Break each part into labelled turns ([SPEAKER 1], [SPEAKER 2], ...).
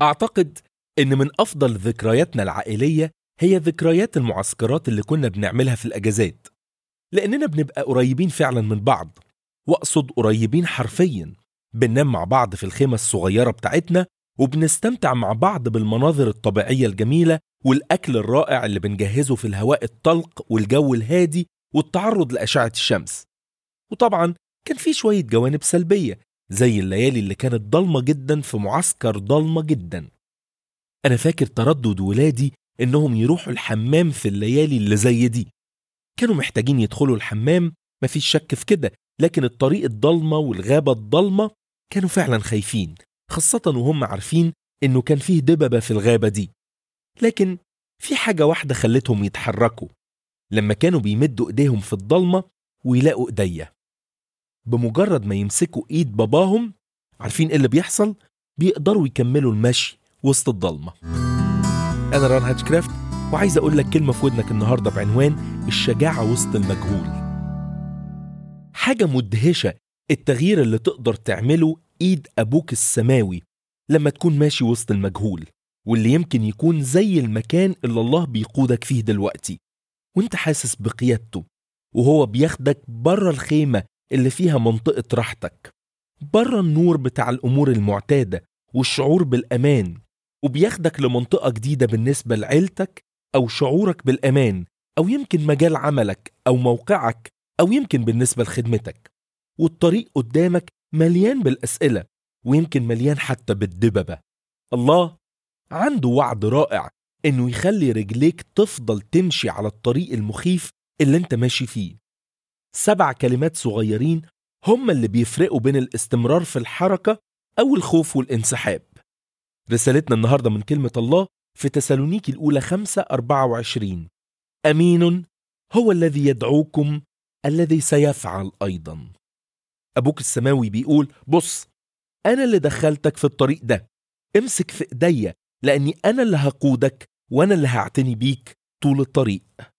[SPEAKER 1] أعتقد إن من أفضل ذكرياتنا العائلية هي ذكريات المعسكرات اللي كنا بنعملها في الأجازات لأننا بنبقى قريبين فعلا من بعض وأقصد قريبين حرفيا بننام مع بعض في الخيمة الصغيرة بتاعتنا وبنستمتع مع بعض بالمناظر الطبيعية الجميلة والأكل الرائع اللي بنجهزه في الهواء الطلق والجو الهادي والتعرض لأشعة الشمس وطبعا كان في شوية جوانب سلبية زي الليالي اللي كانت ضلمة جدا في معسكر ضلمة جدا أنا فاكر تردد ولادي إنهم يروحوا الحمام في الليالي اللي زي دي كانوا محتاجين يدخلوا الحمام مفيش شك في كده لكن الطريق الضلمة والغابة الضلمة كانوا فعلا خايفين خاصة وهم عارفين إنه كان فيه دببة في الغابة دي لكن في حاجة واحدة خلتهم يتحركوا لما كانوا بيمدوا إيديهم في الضلمة ويلاقوا إيديا بمجرد ما يمسكوا إيد باباهم عارفين إيه اللي بيحصل؟ بيقدروا يكملوا المشي وسط الضلمة أنا ران هاتشكرافت وعايز أقول لك كلمة في ودنك النهاردة بعنوان الشجاعة وسط المجهول حاجة مدهشة التغيير اللي تقدر تعمله إيد أبوك السماوي لما تكون ماشي وسط المجهول واللي يمكن يكون زي المكان اللي الله بيقودك فيه دلوقتي وانت حاسس بقيادته وهو بياخدك بره الخيمة اللي فيها منطقة راحتك بره النور بتاع الأمور المعتادة والشعور بالأمان وبياخدك لمنطقة جديدة بالنسبة لعيلتك أو شعورك بالأمان أو يمكن مجال عملك أو موقعك أو يمكن بالنسبة لخدمتك والطريق قدامك مليان بالأسئلة ويمكن مليان حتى بالدببة الله عنده وعد رائع إنه يخلي رجليك تفضل تمشي على الطريق المخيف اللي انت ماشي فيه سبع كلمات صغيرين هم اللي بيفرقوا بين الاستمرار في الحركة أو الخوف والانسحاب رسالتنا النهاردة من كلمة الله في تسالونيكي الأولى 5 24 أمين هو الذي يدعوكم الذي سيفعل أيضا أبوك السماوي بيقول بص أنا اللي دخلتك في الطريق ده امسك في إيديا لأني أنا اللي هقودك وأنا اللي هعتني بيك طول الطريق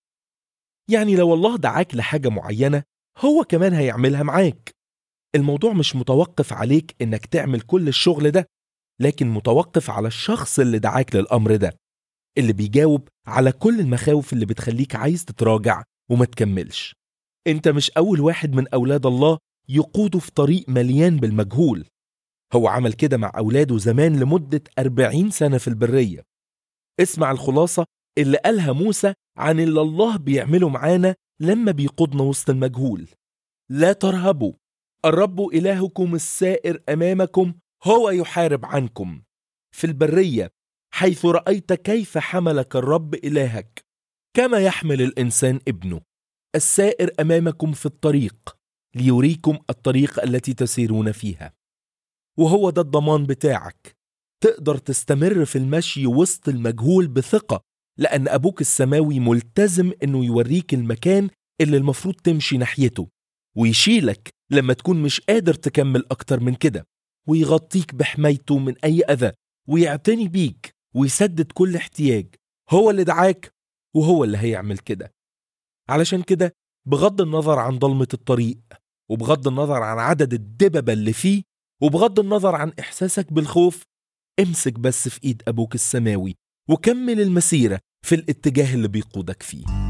[SPEAKER 1] يعني لو الله دعاك لحاجة معينة هو كمان هيعملها معاك الموضوع مش متوقف عليك إنك تعمل كل الشغل ده لكن متوقف على الشخص اللي دعاك للأمر ده اللي بيجاوب على كل المخاوف اللي بتخليك عايز تتراجع وما تكملش انت مش أول واحد من أولاد الله يقوده في طريق مليان بالمجهول هو عمل كده مع أولاده زمان لمدة أربعين سنة في البرية اسمع الخلاصة اللي قالها موسى عن اللي الله بيعمله معانا لما بيقودنا وسط المجهول لا ترهبوا الرب إلهكم السائر أمامكم هو يحارب عنكم في البرية حيث رأيت كيف حملك الرب إلهك كما يحمل الإنسان ابنه السائر أمامكم في الطريق ليريكم الطريق التي تسيرون فيها وهو ده الضمان بتاعك تقدر تستمر في المشي وسط المجهول بثقة لأن أبوك السماوي ملتزم إنه يوريك المكان اللي المفروض تمشي ناحيته ويشيلك لما تكون مش قادر تكمل أكتر من كده ويغطيك بحمايته من أي أذى ويعتني بيك ويسدد كل احتياج هو اللي دعاك وهو اللي هيعمل كده علشان كده بغض النظر عن ضلمة الطريق وبغض النظر عن عدد الدببة اللي فيه وبغض النظر عن إحساسك بالخوف امسك بس في إيد أبوك السماوي وكمل المسيرة في الاتجاه اللي بيقودك فيه